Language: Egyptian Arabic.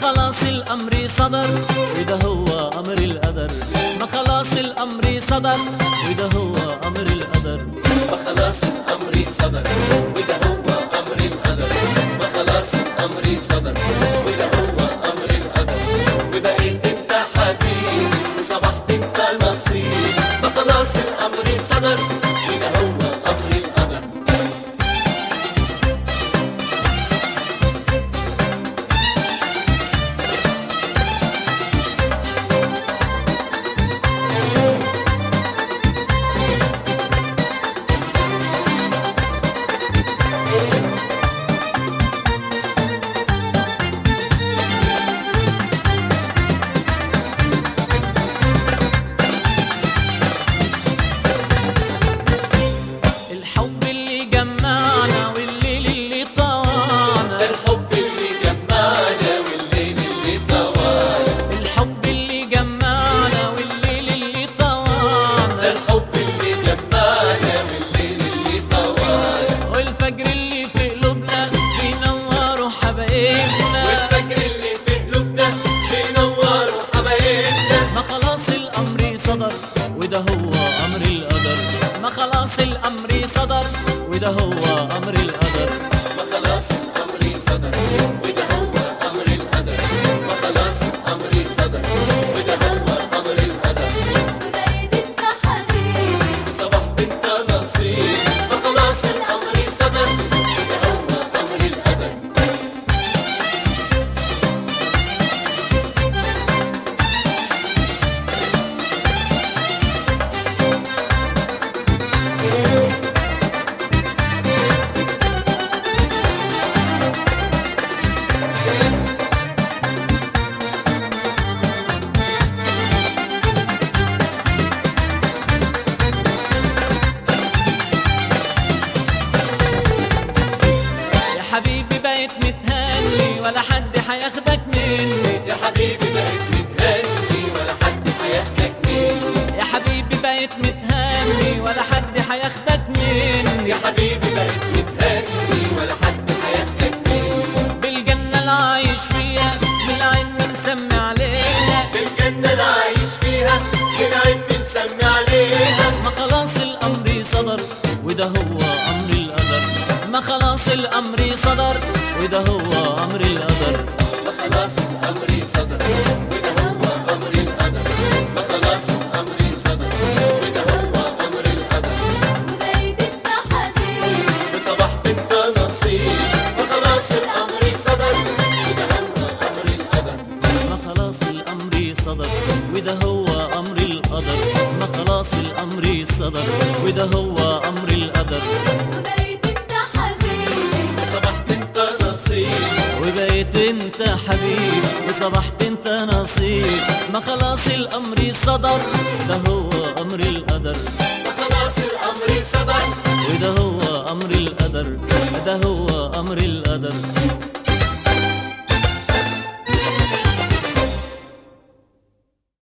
خلاص الامر صدر وده هو امر القدر ما خلاص الامر صدر وده هو امر القدر فخلاص الامر صدر وده هو امر القدر فخلاص الامر صدر وده هو امر القدر وبقيت انت حبيب وصبحت انت نصيب فخلاص الامر صدر وده هو امر القدر الحب اللي جمعنا والليل اللي طوانا ده الحب اللي جمعنا والليل اللي طوال الحب اللي جمعنا والليل اللي ده طوانا الحب اللي جمعنا والليل اللي طوال والفجر اللي في قلوبنا بينوروا حبايبنا والفجر اللي في قلوبنا بينوروا حبايبنا ما خلاص الامر صدر وده هو امر القدر ما خلاص الامر صدر وده هو امر القدر ما خلاص الامر صدر وده هو امر القدر ما خلاص الامر صدر وده هو امر القدر وبقيت انت حبيبي صبحت انت نصيب ما خلاص الامر صدر وده هو امر القدر يا حبيبي بقيت متهني ولا حد هياخدك مني يا حبيبي بقيت متهني ولا حد هياخدك مني يا حبيبي بقيت متهني ولا حد هياخدك مني يا حبيبي بقيت متهني ولا حد هياخدك مني بالجنة اللي عايش فيها بالعين بنسمي عليها بالجنة اللي عايش فيها العين بنسمي عليها ما خلاص الامر صدر وده هو امر القدر ما خلاص الامر صدر وده هو امر القدر ما خلاص الامر صدر وده هو امر القدر ما خلاص الامر صدر وده هو امر القدر وبقيت انت حبيبي وصبحت انت نصيب ما خلاص الامر صدر وده هو امر القدر ما خلاص الامر صدر وده هو امر القدر ما خلاص الامر صدر وده هو امر القدر وبقيت انت حبيبي وصبحت انت نصيب وبقيت انت حبيب وصبحت انت نصيب ما خلاص الامر صدر ده هو امر القدر ما خلاص الامر صدر وده هو امر القدر ده هو